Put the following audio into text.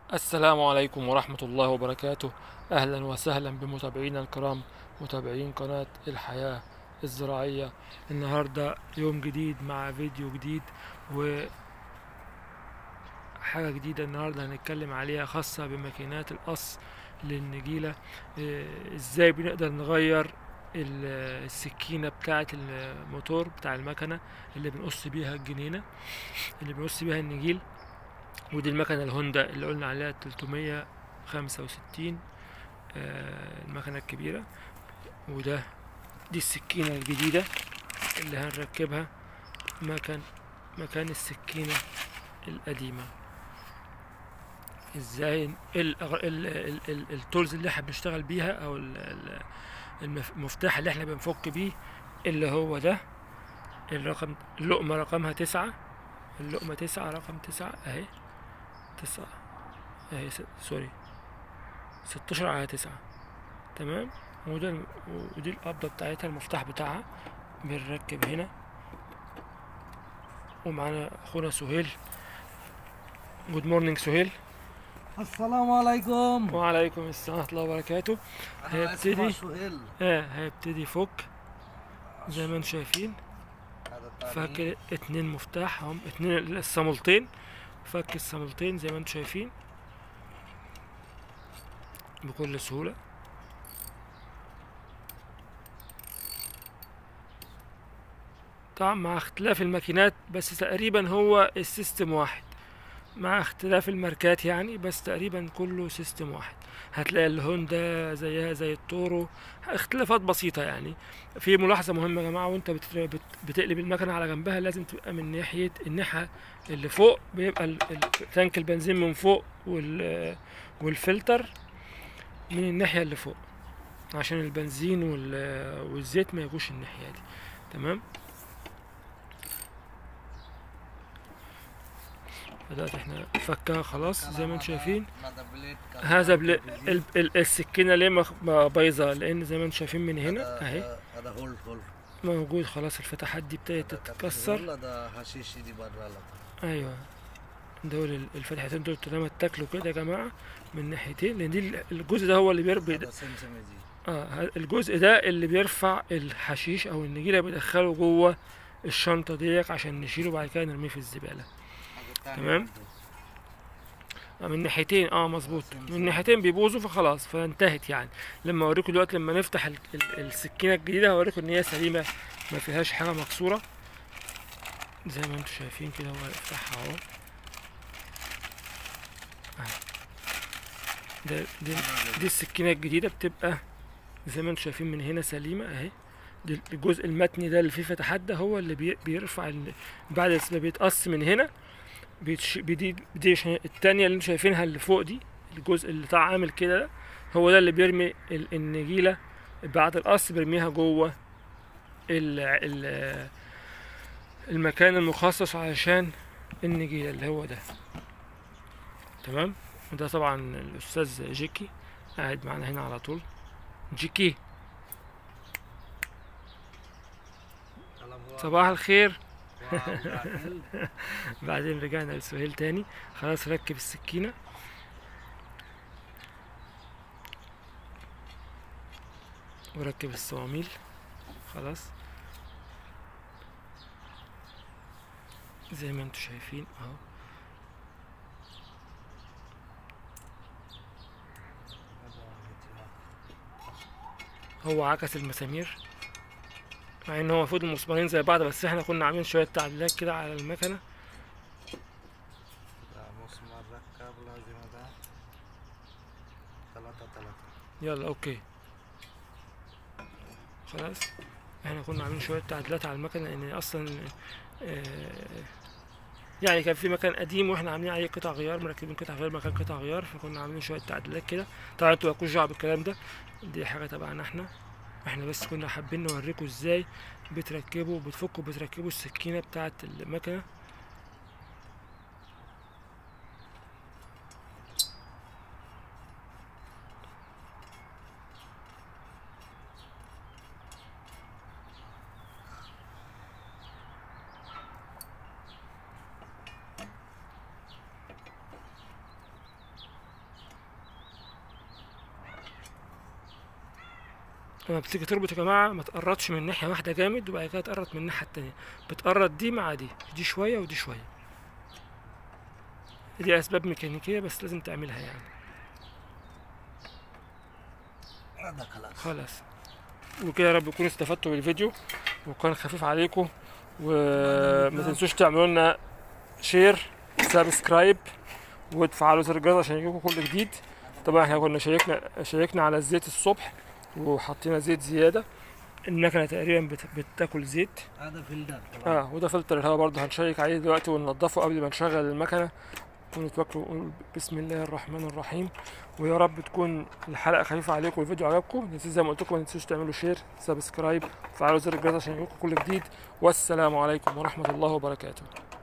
السلام عليكم ورحمة الله وبركاته أهلا وسهلا بمتابعينا الكرام متابعين قناة الحياة الزراعية النهاردة يوم جديد مع فيديو جديد و حاجة جديدة النهاردة هنتكلم عليها خاصة بماكينات القص للنجيلة إيه، ازاي بنقدر نغير ال- السكينة بتاعة الموتور بتاع المكنة اللي بنقص بيها الجنينة اللي بنقص بيها النجيل ودي المكنة الهوندا اللي قلنا عليها 365 آه، المكنة الكبيرة وده دي السكينة الجديدة اللي هنركبها مكان مكان السكينة القديمة ازاي ال- ال- ال- ال- التولز اللي احنا بنشتغل بيها او ال- ال- المف- المفتاح اللي احنا بنفك بيه اللي هو ده الرقم اللقمة رقمها تسعة اللقمة تسعة رقم تسعة اهي تسعة اهي س... سوري ستاشر على تسعة تمام وده الم- ودي القبضة بتاعتها المفتاح بتاعها بنركب هنا ومعانا اخونا سهيل جود مورنينج سهيل السلام عليكم وعليكم السلام ورحمة الله وبركاته انا هيبتدي. اسمه سهيل اه هيبتدي يفك زي ما انتم شايفين هذا الثاني. فك اتنين مفتاح هم اتنين الصامولتين فك الصامولتين زي ما انتم شايفين بكل سهولة طبعا مع اختلاف الماكينات بس تقريبا هو السيستم واحد مع اختلاف الماركات يعني بس تقريبا كله سيستم واحد هتلاقي الهوندا زيها زي التورو اختلافات بسيطة يعني في ملاحظة مهمة يا جماعة وانت بت- بت- بتقلب المكنة على جنبها لازم تبقى من ناحية الناحية اللي فوق بيبقى ال- ال- تانك البنزين من فوق وال والفلتر من الناحية اللي فوق عشان البنزين وال- والزيت ما يجوش الناحية دي تمام بدأت احنا فكها خلاص زي ما انتم شايفين هذا بليد كان هذا بل... بيزيد. ال... ال... السكينة ليه مخ- ما بايظة لأن زي ما انتم شايفين من هنا هذا- أهي هذا هول هول موجود خلاص الفتحات دي ابتدت هذا كان تتكسر هول، هذا حشيش دي برا لك ايوه دول ال- الفتحتين دول طالما اتاكلوا كده يا جماعه من ناحيتين لان دي ال- الجزء ده هو اللي بيربي هذا سمسم دي اه ه- الجزء ده اللي بيرفع الحشيش او النجيله بيدخله جوه الشنطه ديك عشان نشيله بعد كده نرميه في الزباله هذا الثاني تمام. برضو. آه، من ناحيتين اه مظبوط سمسم. من ناحيتين بيبوظوا فخلاص فانتهت يعني لما اوريكم دلوقتي لما نفتح ال- ال- السكينه الجديده هوريكم ان هي سليمه ما فيهاش حاجه مكسوره زي ما انتم شايفين كده هو يفتحها اهو أهي. ده دي, دي السكينه الجديده بتبقى زي ما انتم شايفين من هنا سليمه اهي دي الجزء المتني ده اللي فيه فتحات ده هو اللي بي- بيرفع ال- بعد ما بيتقص من هنا بيتش... بدي دي عشان التانية اللي انتوا شايفينها اللي فوق دي الجزء اللي طالع عامل كده ده هو ده اللي بيرمي ال- النجيلة بعد القص بيرميها جوه ال... ال... المكان المخصص علشان النجيلة اللي هو ده تمام وده طبعا الأستاذ جيكي قاعد معانا هنا على طول جيكي كلام هو. صباح الخير واو، راجل. بعدين رجعنا لسهيل تاني خلاص ركب السكينة وركب الصواميل خلاص زي ما انتوا شايفين اهو هو عكس المسامير مع ان هو المفروض المسمارين زي بعض بس احنا كنا عاملين شوية تعديلات كده على المكنة ده مسمار ركب لازم هذا ثلاثة ثلاثة يلا اوكي خلاص احنا كنا عاملين شوية تعديلات على المكنة لان اصلا آه، يعني كان في مكان قديم واحنا عاملين عليه قطع غيار مركبين قطع غيار مكان قطع غيار فكنا عاملين شوية تعديلات كده طبعا انتوا مالكوش دعوة بالكلام ده دي حاجة تبعنا احنا احنا بس كنا حابين نوريكم ازاي بتركبوا بتفكوا بتركبوا السكينة بتاعة المكنة لما بتيجي تربط يا جماعه ما تقرطش من ناحيه واحده جامد وبعد كده تقرط من الناحيه التانية بتقرط دي مع دي دي شويه ودي شويه دي اسباب ميكانيكيه بس لازم تعملها يعني هذا خلاص خلاص وكده يا رب تكونوا استفدتوا بالفيديو وكان خفيف عليكم وما تنسوش تعملوا لنا شير سبسكرايب وتفعلوا زر الجرس عشان يجيكم كل جديد طبعا احنا كنا شيكنا شيكنا على الزيت الصبح وحطينا زيت زياده المكنه تقريبا بت- بتاكل زيت هذا فلتر طبعا اه وده فلتر الهواء برضه هنشيك عليه دلوقتي وننضفه قبل ما نشغل المكنه ونتوكل ونقول بسم الله الرحمن الرحيم ويا رب تكون الحلقه خفيفه عليكم والفيديو عجبكم نسيت زي ما قلت لكم ما تنسوش تعملوا شير سبسكرايب وتفعلوا زر الجرس عشان يجيكم كل جديد والسلام عليكم ورحمه الله وبركاته